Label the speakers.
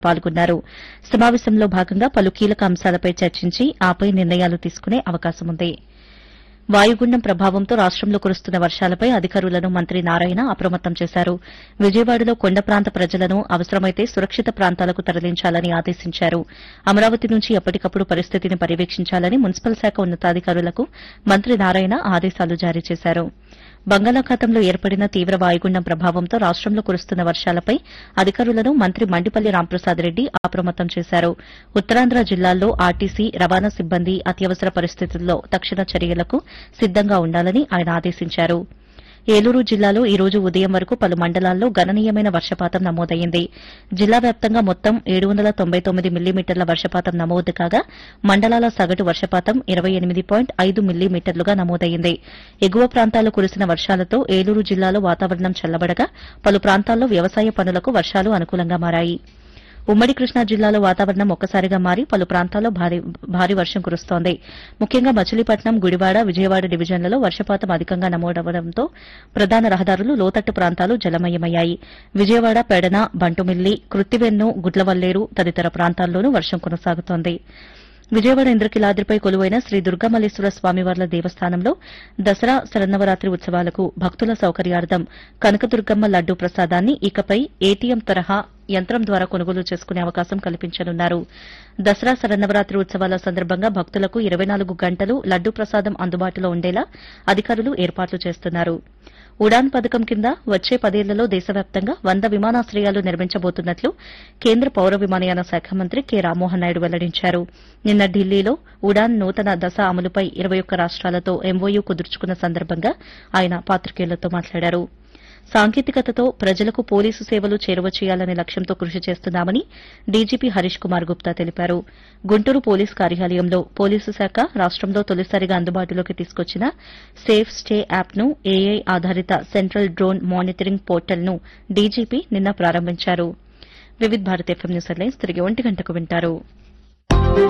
Speaker 1: పాల్గొన్నారు సమావేశంలో భాగంగా పలు కీలక అంశాలపై చర్చించి ఆపై నిర్ణయాలు తీసుకునే అవకాశముంది వాయుగుండం ప్రభావంతో రాష్టంలో కురుస్తున్న వర్షాలపై అధికారులను మంత్రి నారాయణ అప్రమత్తం చేశారు విజయవాడలో కొండ ప్రాంత ప్రజలను అవసరమైతే సురక్షిత ప్రాంతాలకు తరలించాలని ఆదేశించారు అమరావతి నుంచి ఎప్పటికప్పుడు పరిస్థితిని పర్యవేక్షించాలని మున్సిపల్ శాఖ ఉన్నతాధికారులకు మంత్రి నారాయణ ఆదేశాలు జారీ చేశారు బంగాళాఖాతంలో ఏర్పడిన తీవ్ర వాయుగుండం ప్రభావంతో రాష్టంలో కురుస్తున్న వర్షాలపై అధికారులను మంత్రి మండిపల్లి రాంప్రసాద్ రెడ్డి అప్రమత్తం చేశారు ఉత్తరాంధ్ర జిల్లాల్లో ఆర్టీసీ రవాణా సిబ్బంది అత్యవసర పరిస్థితుల్లో తక్షణ చర్యలకు సిద్దంగా ఉండాలని ఆయన ఆదేశించారు ఏలూరు జిల్లాలో ఈ రోజు ఉదయం వరకు పలు మండలాల్లో గణనీయమైన వర్షపాతం నమోదైంది జిల్లా వ్యాప్తంగా మొత్తం ఏడు వందల తొంభై తొమ్మిది మిల్లీమీటర్ల వర్షపాతం నమోదు కాగా మండలాల సగటు వర్షపాతం ఇరవై ఎనిమిది పాయింట్ ఐదు మిల్లీమీటర్లుగా నమోదైంది ఎగువ ప్రాంతాల్లో కురిసిన వర్షాలతో ఏలూరు జిల్లాలో వాతావరణం చల్లబడగా పలు ప్రాంతాల్లో వ్యవసాయ పనులకు వర్షాలు అనుకూలంగా మారాయి ఉమ్మడి కృష్ణా జిల్లాలో వాతావరణం ఒక్కసారిగా మారి పలు ప్రాంతాల్లో భారీ భారీ వర్షం కురుస్తోంది ముఖ్యంగా మచిలీపట్నం గుడివాడ విజయవాడ డివిజన్లలో వర్షపాతం అధికంగా నమోదవడంతో ప్రధాన రహదారులు లోతట్టు ప్రాంతాలు జలమయమయ్యాయి విజయవాడ పెడన బంటుమిల్లి కృత్తివెన్ను గుడ్లవల్లేరు తదితర ప్రాంతాల్లోనూ వర్షం కొనసాగుతోంది విజయవాడ ఇంద్రకిలాద్రిపై కొలువైన శ్రీ దుర్గామల్లేశ్వర స్వామివార్ల దేవస్థానంలో దసరా శరన్నవరాత్రి ఉత్సవాలకు భక్తుల సౌకర్యార్థం కనకదుర్గమ్మ లడ్డూ ప్రసాదాన్ని ఇకపై ఏటీఎం తరహా యంత్రం ద్వారా కొనుగోలు చేసుకునే అవకాశం కల్పించనున్నారు దసరా శరన్నవరాత్రి ఉత్సవాల సందర్భంగా భక్తులకు ఇరవై నాలుగు గంటలు లడ్డూ ప్రసాదం అందుబాటులో ఉండేలా అధికారులు ఏర్పాట్లు చేస్తున్నారు ఉడాన్ పథకం కింద వచ్చే పదేళ్లలో దేశవ్యాప్తంగా వంద విమానాశ్రయాలు నిర్మించబోతున్నట్లు కేంద్ర పౌర విమానయాన శాఖ మంత్రి కె రామ్మోహన్ నాయుడు వెల్లడించారు నిన్న ఢిల్లీలో ఉడాన్ నూతన దశ అమలుపై ఇరవై ఒక్క రాష్ట్రాలతో ఎంఓయూ కుదుర్చుకున్న సందర్భంగా ఆయన పాత్రికేయులతో మాట్లాడారు సాంకేతికతతో ప్రజలకు పోలీసు సేవలు చేరువ చేయాలనే లక్ష్యంతో కృషి చేస్తున్నామని డీజీపీ హరీష్ కుమార్ గుప్తా తెలిపారు గుంటూరు పోలీస్ కార్యాలయంలో పోలీసు శాఖ రాష్టంలో తొలిసారిగా అందుబాటులోకి తీసుకొచ్చిన సేఫ్ స్టే యాప్ను ఏఐ ఆధారిత సెంట్రల్ డ్రోన్ మానిటరింగ్ పోర్టల్ను డీజీపీ నిన్న ప్రారంభించారు వివిధ భారత్ ఎఫ్ఎం న్యూస్ హెడ్లైన్స్ తిరిగి ఒంటి గంటకు వింటారు